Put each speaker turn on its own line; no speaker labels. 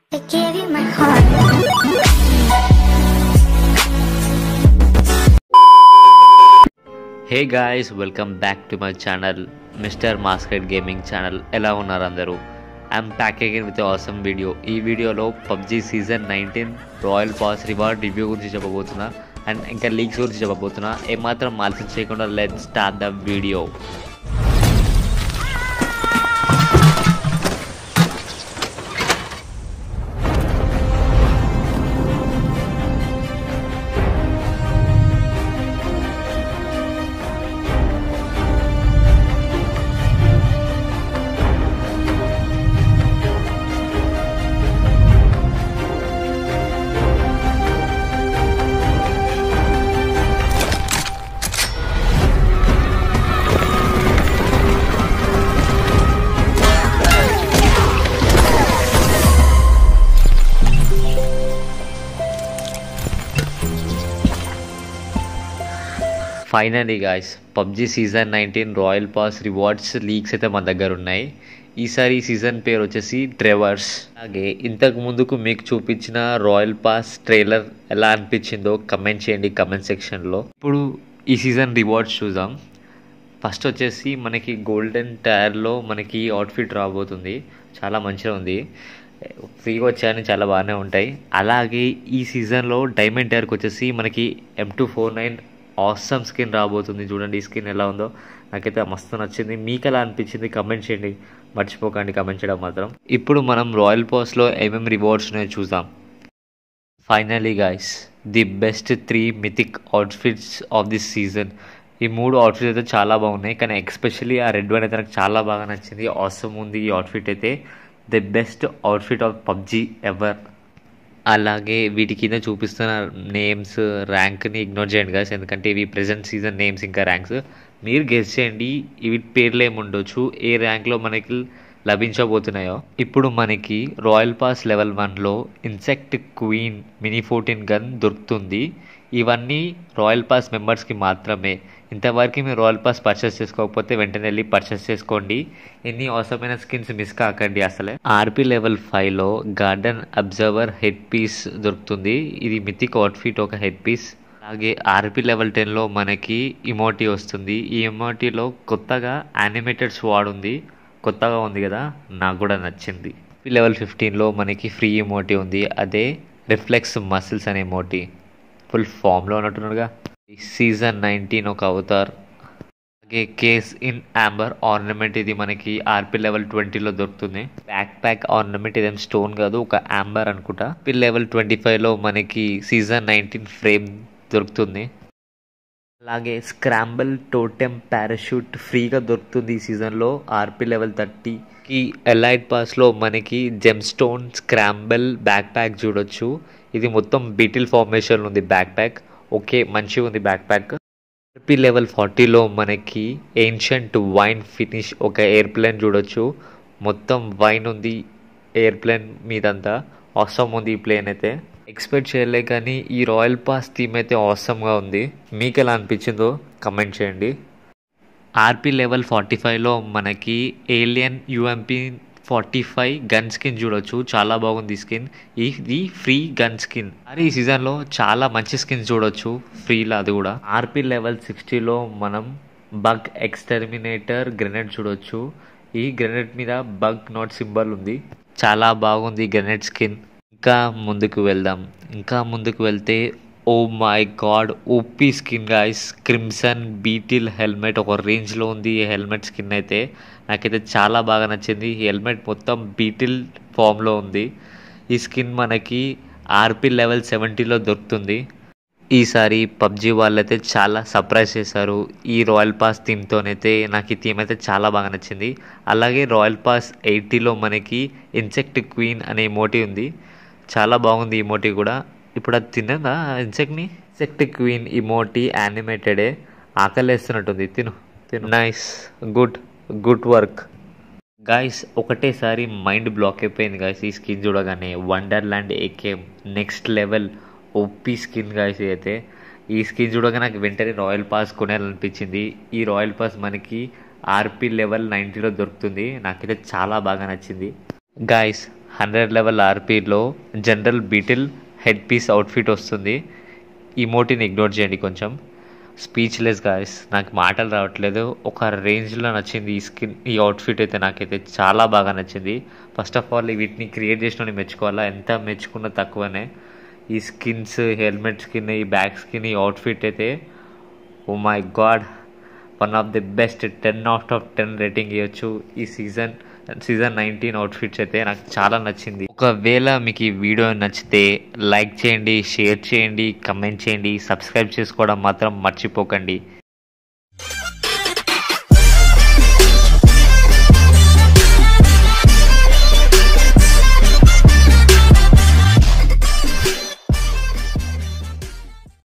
I gave you my heart.
Hey guys welcome back to my channel mister Musket gaming channel ఎలా ఉన్నారు అందరూ I'm back again with awesome video ఈ వీడియోలో PUBG season nineteen royal pass reward review గురించి చెప్పబోతున్నా and ఇంకా leagues గురించి చెప్పబోతున్నా ఏమాత్రం ఆలస్యం చేయకుండా let start the video finally guys PUBG season nineteen royal pass rewards leaks అయితే మన దగ్గర ఉన్నాయి ఈసారి ఈ సీజన్ పేరు వచ్చేసి ట్రెవర్స్ అలాగే ఇంతకు ముందుకు మీకు చూపించిన రాయల్ పాస్ ట్రైలర్ ఎలా అనిపించిందో కమెంట్ చేయండి కమెంట్ సెక్షన్లో ఇప్పుడు ఈ సీజన్ రివార్డ్స్ చూద్దాం ఫస్ట్ వచ్చేసి మనకి గోల్డెన్ టైర్లో మనకి అవుట్ఫిట్ రాబోతుంది చాలా మంచిగా ఉంది ఫ్రీగా వచ్చాయని చాలా బాగానే ఉంటాయి అలాగే ఈ సీజన్లో డైమండ్ టైర్కి వచ్చేసి మనకి M two four nine awesome skin రాబోతుంది చూడండి ఈ స్కిన్ ఎలా ఉందో నాకైతే మస్తు నచ్చింది మీకు ఎలా అనిపించింది కమెంట్ చేయండి మర్చిపోకండి కమెంట్ చేయడం మాత్రం ఇప్పుడు మనం రాయల్ పాస్లో ఏమేమి రివార్డ్స్ ఉన్నాయో చూద్దాం finally guys the best three mythic outfits of this season ఈ మూడు అవుట్ఫిట్స్ అయితే చాలా బాగున్నాయి కానీ ఎక్స్పెషల్లీ ఆ రెడ్ వన్ అయితే నాకు చాలా బాగా నచ్చింది అవసరం ఉంది ఈ అవుట్ఫిట్ అయితే the best outfit of PUBG ever అలాగే వీటి కింద చూపిస్తున్న నేమ్స్ ర్యాంక్ని ఇగ్నోర్ చేయండి గాయస్ ఎందుకంటే ఇవి ప్రెసెంట్ సీజన్ నేమ్స్ ఇంకా ర్యాంక్స్ మీరు గెస్ చేయండి ఇవి పేర్లు ఏమి ఉండొచ్చు ఏ ర్యాంక్లో మనకి లభించబోతున్నాయో ఇప్పుడు మనకి రాయల్ పాస్ లెవెల్ వన్లో insect queen mini fourteen gun దొరుకుతుంది ఇవన్నీ రాయల్ పాస్ మెంబర్స్కి మాత్రమే ఇంతవరకు మీరు రాయల్ పాస్ పర్చేస్ చేసుకోకపోతే వెంటనే వెళ్ళి పర్చేస్ చేసుకోండి ఎన్ని అవసరమైన స్కిన్స్ మిస్ కాకండి అసలే ఆర్పీ లెవెల్ ఫైవ్లో గార్డెన్ అబ్జర్వర్ హెడ్ పీస్ దొరుకుతుంది ఇది మిథిక్ అవుట్ఫిట్ ఒక హెడ్ పీస్ అలాగే ఆర్పీ లెవెల్ టెన్లో మనకి ఇమోటీ వస్తుంది ఈ ఇమోటీలో కొత్తగా యానిమేటెడ్ స్వాడ్ ఉంది కొత్తగా ఉంది కదా నాకు కూడా నచ్చింది లెవెల్ ఫిఫ్టీన్లో మనకి ఫ్రీ ఇమోటీ ఉంది అదే రిఫ్లెక్స్ మసిల్స్ అనే ఇమోటీ ఫుల్ ఫామ్లో ఉన్నట్టున్నాడుగా సీజన్ నైన్టీన్ ఒక అవతార్ అలాగే కేస్ ఇన్ ఆంబర్ ఆర్నమెంట్ ఇది మనకి ఆర్పీ లెవెల్ ట్వంటీలో దొరుకుతుంది బ్యాక్ ప్యాక్ ఆర్నమెంట్ ఇదేం స్టోన్ కాదు ఒక ఆంబర్ అనుకుంటా పి లెవెల్ ట్వంటీ ఫైవ్లో మనకి సీజన్ నైన్టీన్ ఫ్రేమ్ దొరుకుతుంది అలాగే స్క్రాంబుల్ టోటెమ్ పారాషూట్ ఫ్రీగా దొరుకుతుంది ఈ సీజన్లో ఆర్పీ లెవెల్ థర్టీకి ఎలైట్ పాస్లో మనకి gem stone scramble backpack చూడొచ్చు ఇది మొత్తం బీటిల్ ఫార్మేషన్ ఉంది బ్యాక్ ప్యాక్ ఓకే మంచిగా ఉంది బ్యాక్ ప్యాక్ ఆర్పీ లెవెల్ ఫార్టీలో మనకి ఏన్షంట్ వైన్ ఫినిష్ ఒక ఎయిర్ప్లేన్ చూడొచ్చు మొత్తం వైన్ ఉంది ఎయిర్ప్లేన్ మీదంతా అవసరం ఉంది ఈ ప్లేన్ అయితే ఎక్స్పెక్ట్ చేయలే కానీ ఈ రాయల్ పాస్ థీమ్ అయితే అవసరంగా ఉంది మీకు ఎలా అనిపించిందో కమెంట్ చేయండి ఆర్పీ లెవెల్ ఫార్టీ ఫైవ్లో మనకి alien UMP forty five gun skin చూడొచ్చు చాలా బాగుంది ఈ స్కిన్ ఇది ఫ్రీ గన్ స్కిన్ మరి ఈ సీజన్లో చాలా మంచి స్కిన్స్ చూడొచ్చు ఫ్రీలో అది కూడా ఆర్పీ లెవెల్ సిక్స్టీలో మనం బగ్ ఎక్స్టర్మినేటర్ గ్రెనేడ్ చూడొచ్చు ఈ గ్రెనేడ్ మీద బగ్ నాట్ సింబల్ ఉంది చాలా బాగుంది గ్రెనేడ్ స్కిన్ ఇంకా ముందుకు వెళ్దాం ఇంకా ముందుకు వెళ్తే oh my god OP skin guys crimson beetle helmet ఒక రేంజ్లో ఉంది ఈ హెల్మెట్ స్కిన్ అయితే నాకైతే చాలా బాగా నచ్చింది ఈ హెల్మెట్ మొత్తం బీటిల్ ఫామ్లో ఉంది ఈ స్కిన్ మనకి ఆర్పీ లెవెల్ సెవెంటీలో దొరుకుతుంది ఈసారి పబ్జీ వాళ్ళైతే చాలా సర్ప్రైజ్ చేశారు ఈ రాయల్ పాస్ థీమ్తోనైతే నాకు ఈ థీమ్ అయితే చాలా బాగా నచ్చింది అలాగే రాయల్ పాస్ ఎయిటీలో మనకి ఇన్సెక్ట్ క్వీన్ అనే మోటీ ఉంది చాలా బాగుంది ఈ మోటీ కూడా ఇప్పుడు అది తిన్నదా ఇన్సెక్ట్ని ఇన్సెక్ట్ క్వీన్ ఇమోటీ యానిమేటెడే ఆకలేస్తున్నట్టుంది తిను తిను nice good good work guys ఒకటేసారి మైండ్ బ్లాక్ అయిపోయింది గాయస్ ఈ స్కిన్ చూడగానే wonderland AKM next level OP skin guys అయితే ఈ స్కిన్ చూడగా నాకు వెంటనే రాయల్ పాస్ కొనేయాలనిపించింది ఈ రాయల్ పాస్ మనకి ఆర్పీ లెవెల్ నైంటీలో దొరుకుతుంది నాకైతే చాలా బాగా నచ్చింది గాయస్ హండ్రెడ్ లెవెల్ ఆర్పీలో general beetle head piece outfit వస్తుంది ఇమోటిని ఇగ్నోర్ చేయండి కొంచెం స్పీచ్లెస్ గాయస్ నాకు మాటలు రావట్లేదు ఒక రేంజ్లో నచ్చింది ఈ స్కిన్ ఈ అవుట్ఫిట్ అయితే నాకైతే చాలా బాగా నచ్చింది ఫస్ట్ ఆఫ్ ఆల్ వీటిని క్రియేట్ చేసిన మెచ్చుకోవాలా ఎంత మెచ్చుకున్నా తక్కువనే ఈ స్కిన్స్ హెల్మెట్ స్కిన్ ఈ బ్యాక్ స్కిన్ ఈ అవుట్ఫిట్ అయితే oh my god one of the best ten out of ten rating ఇవ్వచ్చు ఈ సీజన్ సీజన్ నైన్టీన్ అవుట్ఫిట్స్ అయితే నాకు చాలా నచ్చింది ఒకవేళ మీకు ఈ వీడియో నచ్చితే లైక్ చేయండి షేర్ చేయండి కమెంట్ చేయండి సబ్స్క్రైబ్ చేసుకోవడం మాత్రం మర్చిపోకండి